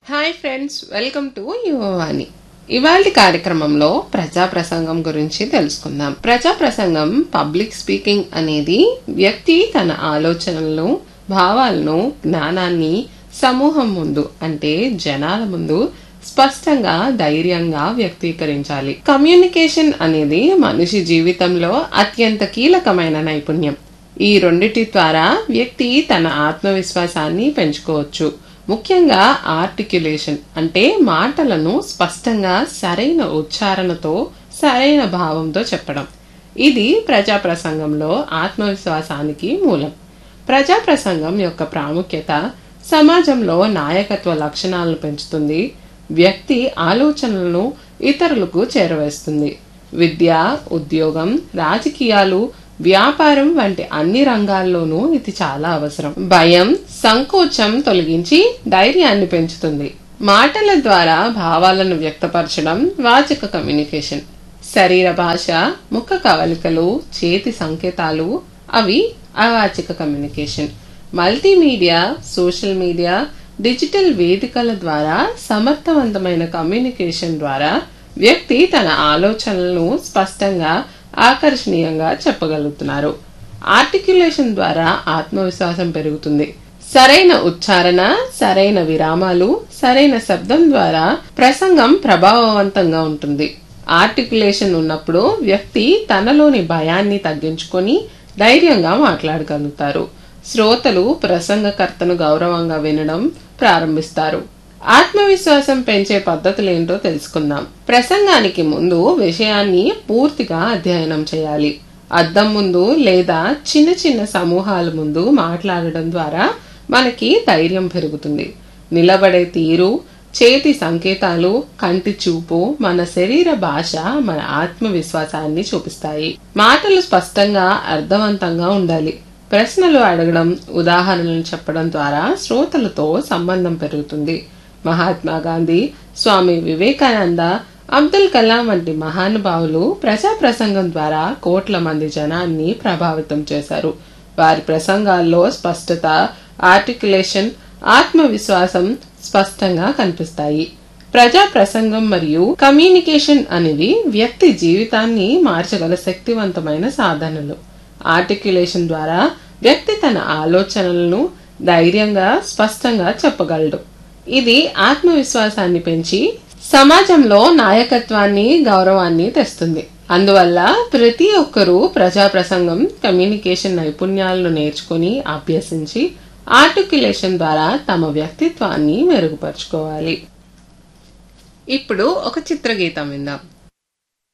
hi friends welcome to Yuvavani ఇవాళ కార్యక్రమంలో ప్రజా ప్రసంగం గురించి తెలుసుకుందాం ప్రజా ప్రసంగం పబ్లిక్ స్పీకింగ్ అనేది వ్యక్తి తన ఆలోచనలను భావాలను జ్ఞానాన్ని సమూహం ముందు అంటే జనాల ముందు స్పష్టంగా ధైర్యంగా వ్యక్తీకరించాలి కమ్యూనికేషన్ అనేది మనిషి జీవితంలో అత్యంత కీలకమైన నైపుణ్యం ఈ రెండిటి ద్వారా వ్యక్తి తన ఆత్మవిశ్వాసాన్ని పెంచుకోవచ్చు ముఖ్యంగా ఆర్టిక్యులేషన్ అంటే మాటలను స్పష్టంగా సరైన ఉచ్చారణతో సరైన భావంతో చెప్పడం ఇది ప్రజా ప్రసంగంలో ఆత్మవిశ్వాసానికి మూలం ప్రజా ప్రసంగం యొక్క ప్రాముఖ్యత సమాజంలో నాయకత్వ లక్షణాలను పెంచుతుంది వ్యక్తి ఆలోచనలను ఇతరులకు చేరవేస్తుంది విద్య ఉద్యోగం రాజకీయాలు వ్యాపారం వంటి అన్ని రంగాల్లోనూ ఇది చాలా అవసరం భయం సంకోచం తొలగించి ధైర్యాన్ని పెంచుతుంది మాటల ద్వారా భావాలను వ్యక్తపరచడం వాచక కమ్యూనికేషన్ శరీర భాష ముఖ కవలికలు చేతి సంకేతాలు అవి అవాచక communication multimedia social media digital వేదికల ద్వారా సమర్థవంతమైన కమ్యూనికేషన్ ద్వారా వ్యక్తి తన ఆలోచనలను స్పష్టంగా ఆకర్షణీయంగా చెప్పగలుగుతున్నారు ఆర్టిక్యులేషన్ ద్వారా ఆత్మవిశ్వాసం పెరుగుతుంది సరైన ఉచ్చారణ సరైన విరామాలు సరైన శబ్దం ద్వారా ప్రసంగం ప్రభావవంతంగా ఉంటుంది ఆర్టికులేషన్ ఉన్నప్పుడు వ్యక్తి తనలోని భయాన్ని తగ్గించుకొని ధైర్యంగా మాట్లాడగలుగుతారు శ్రోతలు ప్రసంగకర్తను గౌరవంగా వినడం ప్రారంభిస్తారు ఆత్మవిశ్వాసం పెంచే పద్ధతులేంటో తెలుసుకుందాం ప్రసంగానికి ముందు విషయాన్ని పూర్తిగా అధ్యయనం చేయాలి అద్దం ముందు లేదా చిన్న చిన్న సమూహాల ముందు మాట్లాడడం ద్వారా మనకి ధైర్యం పెరుగుతుంది నిలబడే తీరు చేతి సంకేతాలు కంటి చూపు మన శరీర భాష మన ఆత్మవిశ్వాసాన్ని చూపిస్తాయి మాటలు స్పష్టంగా అర్థవంతంగా ఉండాలి ప్రశ్నలు అడగడం ఉదాహరణలు చెప్పడం ద్వారా శ్రోతలతో సంబంధం పెరుగుతుంది మహాత్మా గాంధీ స్వామి వివేకానంద అబ్దుల్ కలాం వంటి మహానుభావులు ప్రజా ప్రసంగం ద్వారా కోట్ల మంది జనాన్ని ప్రభావితం చేశారు వారి ప్రసంగాల్లో స్పష్టత ఆర్టికులేషన్ ఆత్మవిశ్వాసం స్పష్టంగా కనిపిస్తాయి ప్రజా ప్రసంగం మరియు కమ్యూనికేషన్ అనేవి వ్యక్తి జీవితాన్ని మార్చగల శక్తివంతమైన సాధనలు ఆర్టిక్యులేషన్ ద్వారా వ్యక్తి తన ఆలోచనలను ధైర్యంగా స్పష్టంగా చెప్పగలడు ఇది ఆత్మవిశ్వాసాన్ని పెంచి సమాజంలో నాయకత్వాన్ని గౌరవాన్ని తెస్తుంది అందువల్ల ప్రతి ఒక్కరూ ప్రజా ప్రసంగం కమ్యూనికేషన్ నైపుణ్యాలను నేర్చుకుని అభ్యసించి ఆర్టిక్యులేషన్ ద్వారా తమ వ్యక్తిత్వాన్ని మెరుగుపరుచుకోవాలి ఇప్పుడు ఒక చిత్రగీతం విందాం